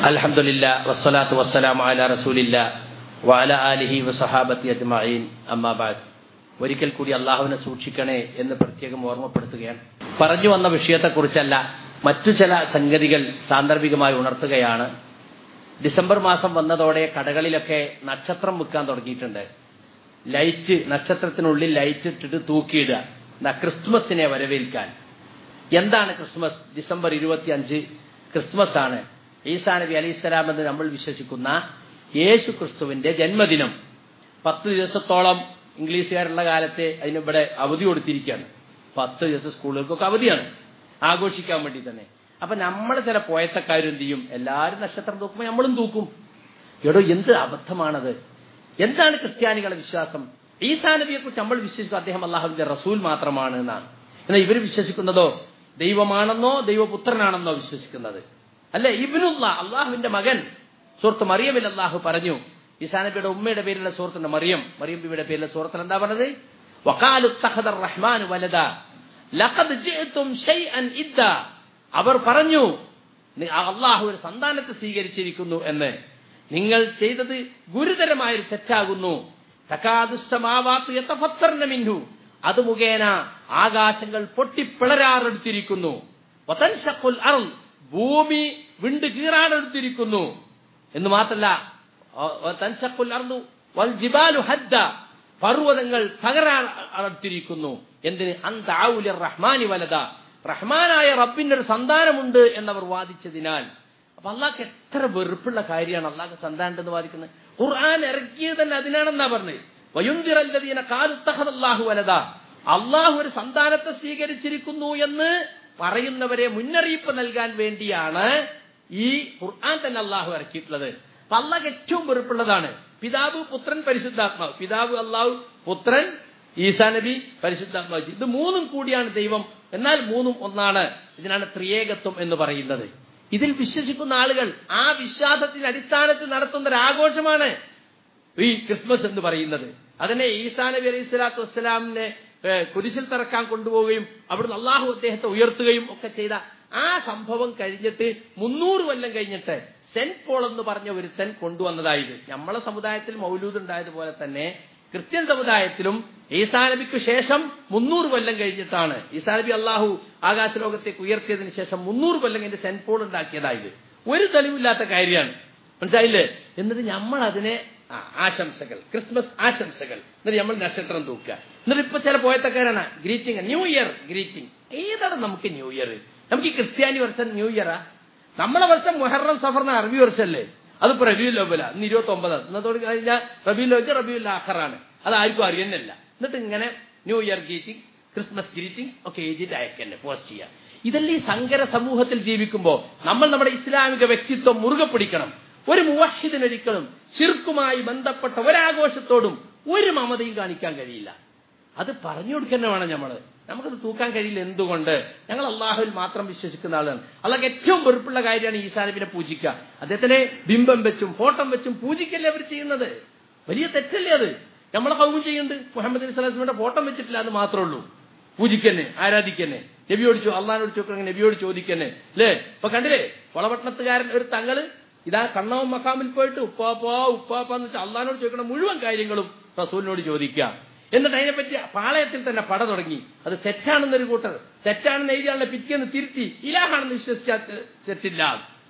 അൽഹംദുലില്ല വസ്സലാത്തു വസ്സലാം അല റസൂലില്ല വഅല ആലിഹി വസഹാബത്തി അജ്മഈൻ അമ്മാബാദ് ഒരിക്കൽ കൂടി അള്ളാഹുവിനെ സൂക്ഷിക്കണേ എന്ന് പ്രത്യേകം ഓർമ്മപ്പെടുത്തുകയാണ് പറഞ്ഞു വന്ന വിഷയത്തെക്കുറിച്ചല്ല മറ്റു ചില സംഗതികൾ സാന്ദർഭികമായി ഉണർത്തുകയാണ് ഡിസംബർ മാസം വന്നതോടെ കടകളിലൊക്കെ നക്ഷത്രം വിൽക്കാൻ തുടങ്ങിയിട്ടുണ്ട് ലൈറ്റ് നക്ഷത്രത്തിനുള്ളിൽ ലൈറ്റ് ഇട്ടിട്ട് തൂക്കിയിടുക എന്താ ക്രിസ്മസിനെ വരവേൽക്കാൻ എന്താണ് ക്രിസ്മസ് ഡിസംബർ ഇരുപത്തി അഞ്ച് ക്രിസ്മസ് ആണ് ഈസാ നബി അലൈഹി സ്വലാം എന്ന് നമ്മൾ വിശ്വസിക്കുന്ന യേശു ക്രിസ്തുവിന്റെ ജന്മദിനം പത്ത് ദിവസത്തോളം ഇംഗ്ലീഷുകാരുള്ള കാലത്തെ അതിനിവിടെ അവധി കൊടുത്തിരിക്കുകയാണ് പത്ത് ദിവസം സ്കൂളുകൾക്കൊക്കെ അവധിയാണ് ആഘോഷിക്കാൻ വേണ്ടി തന്നെ അപ്പൊ നമ്മൾ ചില പോയത്തക്കാരും എന്ത് ചെയ്യും എല്ലാവരും നക്ഷത്രം തൂക്കുമ്പോൾ നമ്മളും തൂക്കും എടോ എന്ത് അബദ്ധമാണത് എന്താണ് ക്രിസ്ത്യാനികളുടെ വിശ്വാസം ഈസാ നബിയെ കുറിച്ച് നമ്മൾ വിശ്വസിക്കും അദ്ദേഹം അള്ളാഹുവിന്റെ റസൂൽ മാത്രമാണ് എന്നാണ് എന്നാൽ ഇവർ വിശ്വസിക്കുന്നതോ ദൈവമാണെന്നോ ദൈവപുത്രനാണെന്നോ വിശ്വസിക്കുന്നത് അല്ലെ ഇബിനുള്ള അള്ളാഹുവിന്റെ മകൻ സുഹൃത്ത് മറിയമിൽ അള്ളാഹു പറഞ്ഞു ഈസാ നബിയുടെ ഉമ്മയുടെ പേരിലുള്ള സുഹൃത്തിന്റെ മറിയം മറിയം ബിയുടെ പേരിലെ സുഹൃത്തിൽ എന്താ പറഞ്ഞത് വക്കാലു തഹദർ റഹ്മാൻ വലത ലഖദ് ജിഅ്തും ഷൈഅൻ ഇദ്ദ അവർ പറഞ്ഞു അള്ളാഹു ഒരു സന്താനത്തെ സ്വീകരിച്ചിരിക്കുന്നു എന്ന് നിങ്ങൾ ചെയ്തത് ഗുരുതരമായൊരു തെറ്റാകുന്നു മിൻഹു അത് മുഖേന ആകാശങ്ങൾ പൊട്ടിപ്പിളരാറെടുത്തിരിക്കുന്നു ഭൂമി വിണ്ട് കീറാനെടുത്തിരിക്കുന്നു എന്ന് മാത്രല്ല പർവ്വതങ്ങൾ തകരാറെടുത്തിരിക്കുന്നു എന്തിന് അന്താവുലിർ റഹ്മാനി വലത റഹ്മാനായ റബ്ബിന്റെ ഒരു സന്താനമുണ്ട് എന്നവർ വാദിച്ചതിനാൽ അപ്പൊ അള്ളാഹ്ക്ക് എത്ര വെറുപ്പുള്ള കാര്യമാണ് അള്ളാഹ് സന്താനം എന്ന് വാദിക്കുന്നത് ഖുർആൻ ഇറക്കിയത് തന്നെ അതിനാണെന്നാ പറഞ്ഞത് വയുന്തിറല്ലതീന കാലുത്തഹദല്ലാഹു വലത അള്ളാഹു ഒരു സന്താനത്തെ സ്വീകരിച്ചിരിക്കുന്നു എന്ന് പറയുന്നവരെ മുന്നറിയിപ്പ് നൽകാൻ വേണ്ടിയാണ് ഈ ഖുർആൻ തന്നെ അള്ളാഹു ഇറക്കിയിട്ടുള്ളത് അപ്പൊ അള്ളാഹ് ഏറ്റവും വെറുപ്പുള്ളതാണ് പിതാവ് പുത്രൻ പരിശുദ്ധാത്മാവ് പിതാവ് അള്ളാഹു പുത്രൻ ഈസാ നബി പരിശുദ്ധാത്മാവ് ഇത് മൂന്നും കൂടിയാണ് ദൈവം എന്നാൽ മൂന്നും ഒന്നാണ് ഇതിനാണ് ത്രിയേകത്വം എന്ന് പറയുന്നത് ഇതിൽ വിശ്വസിക്കുന്ന ആളുകൾ ആ വിശ്വാസത്തിന്റെ അടിസ്ഥാനത്തിൽ നടത്തുന്ന ഒരു ആഘോഷമാണ് ഈ ക്രിസ്മസ് എന്ന് പറയുന്നത് അതിനെ ഈസാ നബി അലൈഹി സ്വലാത്തു വസ്സലാമിനെ കുരിശിൽ തറക്കാൻ കൊണ്ടുപോവുകയും അവിടുന്ന് അള്ളാഹു അദ്ദേഹത്തെ ഉയർത്തുകയും ഒക്കെ ചെയ്ത ആ സംഭവം കഴിഞ്ഞിട്ട് മുന്നൂറ് കൊല്ലം കഴിഞ്ഞിട്ട് സെന്റ് പോൾ എന്ന് പറഞ്ഞ ഒരുത്തൻ കൊണ്ടുവന്നതായത് നമ്മളെ സമുദായത്തിൽ മൗലൂദ് ഉണ്ടായതുപോലെ തന്നെ ക്രിസ്ത്യൻ സമുദായത്തിലും ഈസാ നബിക്ക് ശേഷം മുന്നൂറ് കൊല്ലം കഴിഞ്ഞിട്ടാണ് ഈസാ നബി അള്ളാഹു ആകാശലോകത്തേക്ക് ഉയർത്തിയതിനു ശേഷം മുന്നൂറ് കൊല്ലം കഴിഞ്ഞ് സെന്റ് പോൾ ഉണ്ടാക്കിയതായത് ഒരു തെളിവില്ലാത്ത കാര്യമാണ് മനസ്സിലായില്ലേ എന്നിട്ട് നമ്മൾ അതിനെ ആശംസകൾ ക്രിസ്മസ് ആശംസകൾ എന്നിട്ട് നമ്മൾ നക്ഷത്രം തൂക്കുക എന്നിട്ട് ഇപ്പൊ ചില പോയത്തക്കാരാണ് ഗ്രീറ്റിംഗ് ന്യൂ ഇയർ ഗ്രീറ്റിംഗ് ഏതാണ് നമുക്ക് ന്യൂ ഇയർ നമുക്ക് ഈ ക്രിസ്ത്യാനി വർഷം ന്യൂ ഇയറാ നമ്മളെ വർഷം മുഹറം സഫറിന് അറബി വർഷമല്ലേ അതിപ്പോ റബിയുൽ ലോബല ഇന്ന് ഇരുപത്തി ഒമ്പതാണ് ഇന്നത്തോട് കഴിഞ്ഞാൽ റബിയുൽ ലോബ് റബിയുൽ ആഖറാണ് അത് ആർക്കും അറിയുന്നില്ല എന്നിട്ട് ഇങ്ങനെ new year greetings Christmas greetings ഒക്കെ എഴുതിയിട്ട് അയക്കന്നെ പോസ്റ്റ് ചെയ്യാം ഇതല്ലേ ഈ സങ്കര സമൂഹത്തിൽ ജീവിക്കുമ്പോൾ നമ്മൾ നമ്മുടെ ഇസ്ലാമിക വ്യക്തിത്വം മുറുകെ പിടിക്കണം ഒരു മുവഹിദിനൊരിക്കലും ശിർക്കുമായി ബന്ധപ്പെട്ട ഒരാഘോഷത്തോടും ഒരു മമതയും കാണിക്കാൻ കഴിയില്ല അത് പറഞ്ഞു കൊടുക്കുന്ന വേണം നമ്മള് നമുക്കത് തൂക്കാൻ കഴിയില്ല എന്തുകൊണ്ട് ഞങ്ങൾ അള്ളാഹുവിൽ മാത്രം വിശ്വസിക്കുന്ന ആളാണ് അള്ളാഹ് ഏറ്റവും വെറുപ്പുള്ള കാര്യമാണ് ഈസാ നബിനെ പൂജിക്കുക അദ്ദേഹത്തിനെ ബിംബം വെച്ചും ഫോട്ടം വെച്ചും പൂജിക്കല്ലേ അവർ ചെയ്യുന്നത് വലിയ തെറ്റല്ലേ അത് നമ്മളെ കൗമും ചെയ്യുന്നുണ്ട് മുഹമ്മദ് അലി സ്വലാസ്മിന്റെ ഫോട്ടം വെച്ചിട്ടില്ല അത് മാത്രമേ ഉള്ളൂ പൂജിക്കന്നെ ആരാധിക്കന്നെ നബിയോട് ചോ അള്ളഹാനോട് ചോദിക്കണം നബിയോട് ചോദിക്കന്നെ അല്ലേ ഇപ്പൊ കണ്ടില്ലേ വളപട്ടണത്തുകാരൻ ഒരു തങ്ങള് ഇതാ കണ്ണവും മക്കാമിൽ പോയിട്ട് ഉപ്പാപ്പാ ഉപ്പാപ്പ എന്ന് വെച്ചാൽ അള്ളഹാനോട് ചോദിക്കണം മുഴുവൻ കാര്യങ്ങളും റസൂലിനോട് ചോദിക്കാം എന്നിട്ട് അതിനെപ്പറ്റി പാളയത്തിൽ തന്നെ പട തുടങ്ങി അത് തെറ്റാണെന്നൊരു കൂട്ടർ തെറ്റാണെന്ന് എഴുതിയാണല്ലോ പിറ്റേന്ന് തിരുത്തി ഇലാഹാണെന്ന് വിശ്വസിച്ചാൽ തെറ്റില്ല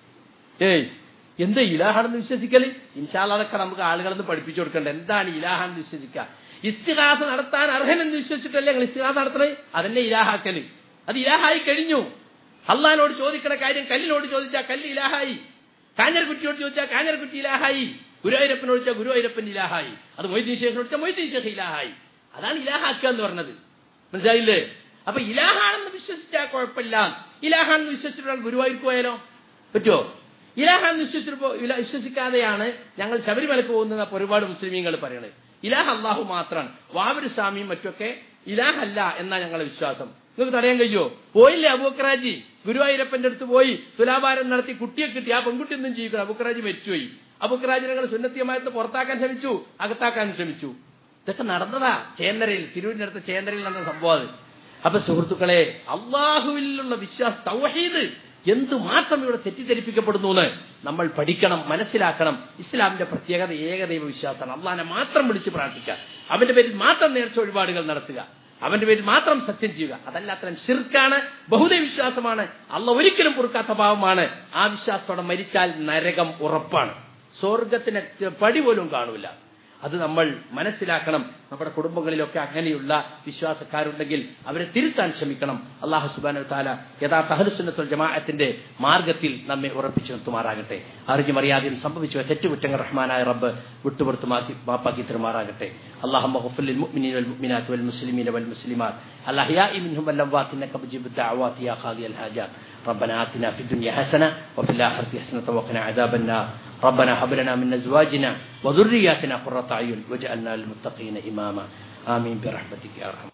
ഏയ് എന്താ ഇലാഹാണെന്ന് വിശ്വസിക്കല് ഇൻഷാല്ല അതൊക്കെ നമുക്ക് ആളുകളൊന്ന് പഠിപ്പിച്ചു കൊടുക്കണ്ട എന്താണ് ഇലാഹാണെന്ന് വിശ്വസിക്കുക ഇസ്തിഹാസ നടത്താൻ അർഹനെന്ന് വിശ്വസിച്ചിട്ടല്ലേ ഞങ്ങൾ ഇസ്തിഹാസ നടത്തുന്നത് അതെന്നെ ഇലാഹാക്കല് അത് ഇലാഹായി കഴിഞ്ഞു അള്ളഹാനോട് ചോദിക്കണ കാര്യം കല്ലിനോട് ചോദിച്ചാൽ കല്ല് ഇലാഹായി കാഞ്ഞർകുറ്റിയോട് ചോദിച്ചാൽ കാഞ്ഞർകുറ്റി ഇലാഹായി ഗുരുവായൂരപ്പനോട് ചോദിച്ചാൽ ഗുരുവായൂരപ്പൻ ഇലാഹായി അത് മൊയ്തീൻ ഷേഖിനോട് ചോദിച്ചാൽ മൊയ്തീൻ ഷേഖ് ഇലാഹായി അതാണ് ഇലാഹാക്കുക എന്ന് പറഞ്ഞത് മനസ്സിലായില്ലേ അപ്പൊ ഇലാഹാണെന്ന് വിശ്വസിച്ചാൽ കുഴപ്പമില്ല ഇലാഹാണെന്ന് വിശ്വസിച്ചിട്ടാൽ ഗുരുവായൂർക്ക് പോയാലോ പറ്റുമോ ഇലാഹാണെന്ന് വിശ്വസിച്ചപ്പോ വിശ്വസിക്കാതെയാണ് ഞങ്ങൾ ശബരിമലക്ക് പോകുന്ന ഒരുപാട് മുസ്ലിമീങ്ങൾ പറയണത് ഇലാഹ അള്ളാഹു മാത്രമാണ് വാവര് സ്വാമിയും മറ്റൊക്കെ ഇലാഹല്ല എന്നാ ഞങ്ങളുടെ വിശ്വാസം നിങ്ങൾക്ക് തടയാൻ കഴിയോ പോയില്ലേ അബൂക്കറാജി ഗുരുവായൂരപ്പന്റെ അടുത്ത് പോയി തുലാഭാരം നടത്തി കുട്ടിയെ കിട്ടി ആ പെൺകുട്ടി ഒന്നും ജീവിക്കണം അബുക്കറാജി മരിച്ചുപോയി അബുക്കറാജി ഞങ്ങൾ സുന്നത്തിയമായത്ത് പുറത്താക്കാൻ ശ്രമിച്ചു അകത്താക്കാൻ ശ്രമിച്ചു ഇതൊക്കെ നടന്നതാ ചേന്നരയിൽ തിരൂരിനടുത്ത് ചേന്നരയിൽ നടന്ന സംഭവം അത് അപ്പൊ സുഹൃത്തുക്കളെ അള്ളാഹുവിലുള്ള വിശ്വാസം തൗഹീദ് എന്തുമാത്രം ഇവിടെ തെറ്റിദ്ധരിപ്പിക്കപ്പെടുന്നു എന്ന് നമ്മൾ പഠിക്കണം മനസ്സിലാക്കണം ഇസ്ലാമിന്റെ പ്രത്യേകത ഏകദൈവ വിശ്വാസമാണ് അള്ളാഹിനെ മാത്രം വിളിച്ച് പ്രാർത്ഥിക്കുക അവന്റെ പേരിൽ മാത്രം നേർച്ച വഴിപാടുകൾ നടത്തുക അവന്റെ പേരിൽ മാത്രം സത്യം ചെയ്യുക അതല്ലാത്തരം ശിർക്കാണ് ബഹുദൈവ വിശ്വാസമാണ് അള്ള ഒരിക്കലും പൊറുക്കാത്ത ഭാവമാണ് ആ വിശ്വാസത്തോടെ മരിച്ചാൽ നരകം ഉറപ്പാണ് സ്വർഗത്തിന് പടി പോലും കാണൂല അത് നമ്മൾ മനസ്സിലാക്കണം നമ്മുടെ കുടുംബങ്ങളിലൊക്കെ അങ്ങനെയുള്ള വിശ്വാസക്കാരുണ്ടെങ്കിൽ അവരെ തിരുത്താൻ ശ്രമിക്കണം അള്ളാഹു സുബാന താല യഥാർത്ഥ അഹലുസുന്നത്തുൽ ജമാഅത്തിന്റെ മാർഗത്തിൽ നമ്മെ ഉറപ്പിച്ചു നിർത്തുമാറാകട്ടെ അറിഞ്ഞും അറിയാതെയും സംഭവിച്ചു തെറ്റുകുറ്റങ്ങൾ റഹ്മാനായ റബ്ബ് വിട്ടുപുറത്തുമാക്കി മാപ്പാക്കി തരുമാറാകട്ടെ اللهم اغفر للمؤمنين والمؤمنات والمسلمين والمسلمات الأحياء منهم والأموات إنك مجيب الدعوات يا قاضي الحاجات ربنا آتنا في الدنيا حسنة وفي الآخرة حسنة وقنا عذاب النار ربنا هب لنا من أزواجنا وذرياتنا قرة أعين واجعلنا للمتقين إماما آمين برحمتك يا أرحم